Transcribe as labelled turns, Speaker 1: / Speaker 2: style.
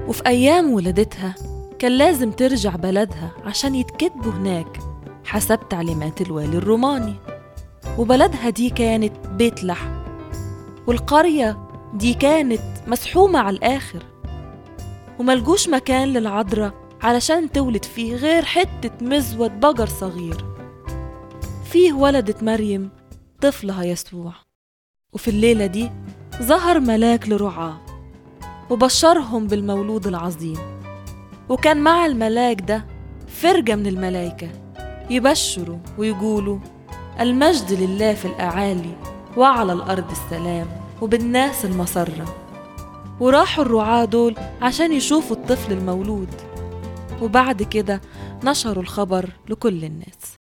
Speaker 1: وفي أيام ولادتها كان لازم ترجع بلدها عشان يتكتبوا هناك حسب تعليمات الوالي الروماني وبلدها دي كانت بيت لحم والقرية دي كانت مسحومة على الآخر وملجوش مكان للعذراء علشان تولد فيه غير حتة مزود بقر صغير فيه ولدت مريم طفلها يسوع وفي الليلة دي ظهر ملاك لرعاه وبشرهم بالمولود العظيم وكان مع الملاك ده فرجة من الملايكة يبشروا ويقولوا المجد لله في الأعالي وعلى الأرض السلام وبالناس المسرة وراحوا الرعاة دول عشان يشوفوا الطفل المولود وبعد كده نشروا الخبر لكل الناس